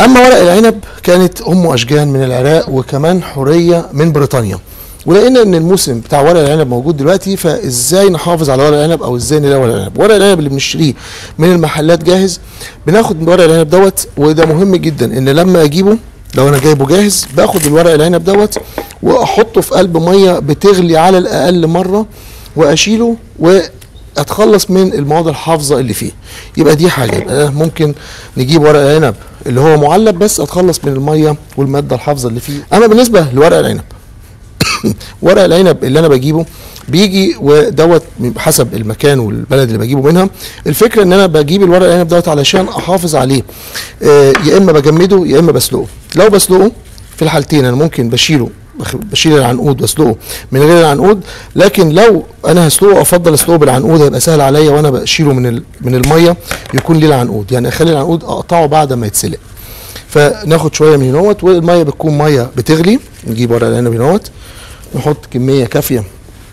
اما ورق العنب كانت امه اشجان من العراق وكمان حوريه من بريطانيا ولقينا ان الموسم بتاع ورق العنب موجود دلوقتي فازاي نحافظ على ورق العنب او ازاي نلاقي ورق العنب ورق العنب اللي بنشتريه من المحلات جاهز بناخد من ورق العنب دوت وده مهم جدا ان لما اجيبه لو انا جايبه جاهز باخد الورق العنب دوت واحطه في قلب ميه بتغلي على الاقل مره واشيله واتخلص من المواد الحافظه اللي فيه يبقى دي حاجه يبقى ممكن نجيب ورق العنب اللي هو معلب بس اتخلص من الميه والماده الحافظه اللي فيه اما بالنسبه لورق العنب ورق العنب اللي انا بجيبه بيجي ودوت حسب المكان والبلد اللي بجيبه منها الفكره ان انا بجيب الورق العنب دوت علشان احافظ عليه آه يا اما بجمده يا اما بسلقه لو بسلقه في الحالتين انا ممكن بشيله بشيل العنقود واسلقه من غير العنقود لكن لو انا هسلقه افضل اسلقه بالعنقود هيبقى سهل عليا وانا بشيله من من الميه يكون ليه العنقود يعني اخلي العنقود اقطعه بعد ما يتسلق فناخد شويه من هنوت والميه بتكون ميه بتغلي نجيب ورق العنب هنوت نحط كميه كافيه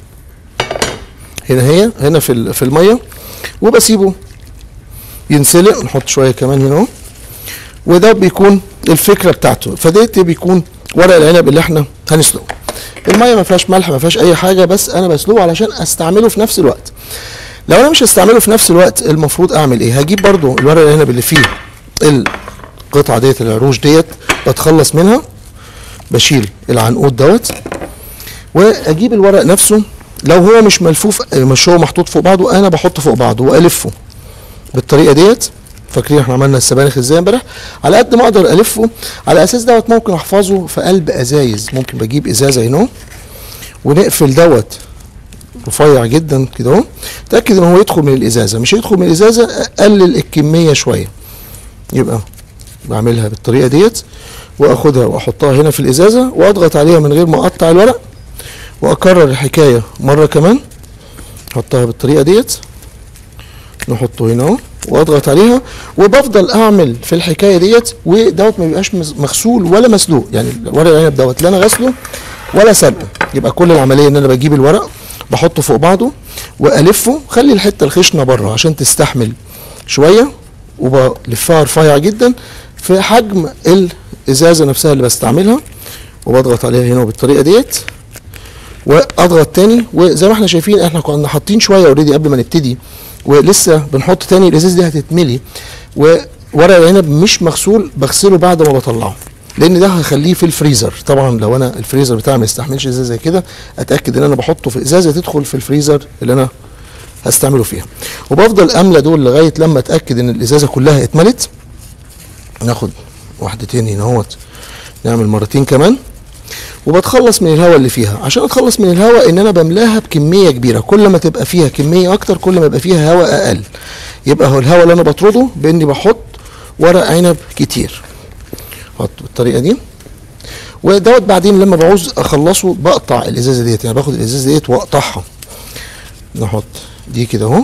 هنا هي هنا في في الميه وبسيبه ينسلق نحط شويه كمان هنا اهو وده بيكون الفكره بتاعته فديت بيكون ورق العنب اللي احنا هنسلقه الميه ما فيهاش ملح ما فيهاش اي حاجه بس انا بسلقه علشان استعمله في نفس الوقت لو انا مش هستعمله في نفس الوقت المفروض اعمل ايه هجيب برضو الورق العنب اللي فيه القطعه ديت العروش ديت بتخلص منها بشيل العنقود دوت واجيب الورق نفسه لو هو مش ملفوف مش هو محطوط فوق بعضه انا بحطه فوق بعضه والفه بالطريقه ديت فاكرين احنا عملنا السبانخ ازاي امبارح على قد ما اقدر الفه على اساس دوت ممكن احفظه في قلب ازايز ممكن بجيب ازازه هنا ونقفل دوت رفيع جدا كده اهو تاكد ان هو يدخل من الازازه مش يدخل من الازازه اقلل الكميه شويه يبقى بعملها بالطريقه ديت واخدها واحطها هنا في الازازه واضغط عليها من غير ما اقطع الورق واكرر الحكايه مره كمان احطها بالطريقه ديت نحطه هنا اهو واضغط عليها وبفضل اعمل في الحكايه ديت ودوت ما بيبقاش مغسول ولا مسلوق يعني ورق العنب دوت لا انا غسله ولا سلقه يبقى كل العمليه ان انا بجيب الورق بحطه فوق بعضه والفه خلي الحته الخشنه بره عشان تستحمل شويه وبلفها رفيع جدا في حجم الازازه نفسها اللي بستعملها وبضغط عليها هنا بالطريقه ديت واضغط تاني وزي ما احنا شايفين احنا كنا حاطين شويه اوريدي قبل ما نبتدي ولسه بنحط تاني الازاز دي هتتملي وورق العنب مش مغسول بغسله بعد ما بطلعه لان ده هخليه في الفريزر طبعا لو انا الفريزر بتاعي ما يستحملش ازاز زي كده اتاكد ان انا بحطه في ازازه تدخل في الفريزر اللي انا هستعمله فيها وبفضل املى دول لغايه لما اتاكد ان الازازه كلها اتملت ناخد واحدتين هنا اهوت نعمل مرتين كمان وبتخلص من الهواء اللي فيها عشان اتخلص من الهواء ان انا بملاها بكميه كبيره كل ما تبقى فيها كميه اكتر كل ما يبقى فيها هواء اقل يبقى هو الهواء اللي انا بطرده باني بحط ورق عنب كتير احط بالطريقه دي ودوت بعدين لما بعوز اخلصه بقطع الازازه ديت يعني باخد الازازه ديت واقطعها نحط دي كده اهو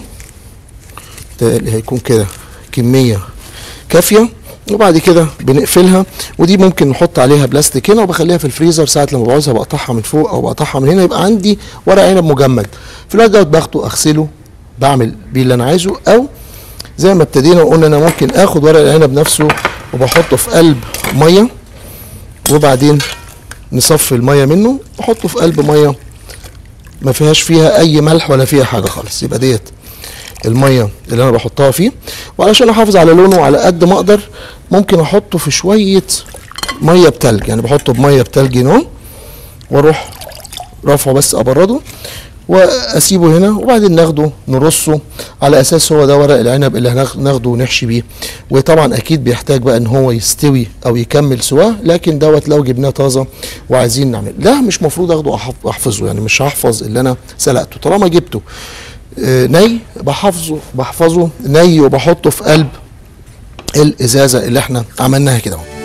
ده اللي هيكون كده كميه كافيه وبعد كده بنقفلها ودي ممكن نحط عليها بلاستيك هنا وبخليها في الفريزر ساعه لما بعوزها بقطعها من فوق او بقطعها من هنا يبقى عندي ورق عنب مجمد في الوقت دوت باخده اغسله بعمل بيه اللي انا عايزه او زي ما ابتدينا وقلنا انا ممكن اخد ورق العنب نفسه وبحطه في قلب ميه وبعدين نصفي الميه منه واحطه في قلب ميه ما فيهاش فيها اي ملح ولا فيها حاجه خالص يبقى ديت الميه اللي انا بحطها فيه وعلشان احافظ على لونه على قد ما اقدر ممكن احطه في شويه ميه بتلج يعني بحطه بميه بتلج هنا واروح رافعه بس ابرده واسيبه هنا وبعدين ناخده نرصه على اساس هو ده ورق العنب اللي هناخده ونحشي بيه وطبعا اكيد بيحتاج بقى ان هو يستوي او يكمل سواه لكن دوت لو جبناه طازه وعايزين نعمل ده مش مفروض اخده احفظه يعني مش هحفظ اللي انا سلقته طالما جبته ني بحفظه بحفظه ني وبحطه في قلب الازازه اللي احنا عملناها كده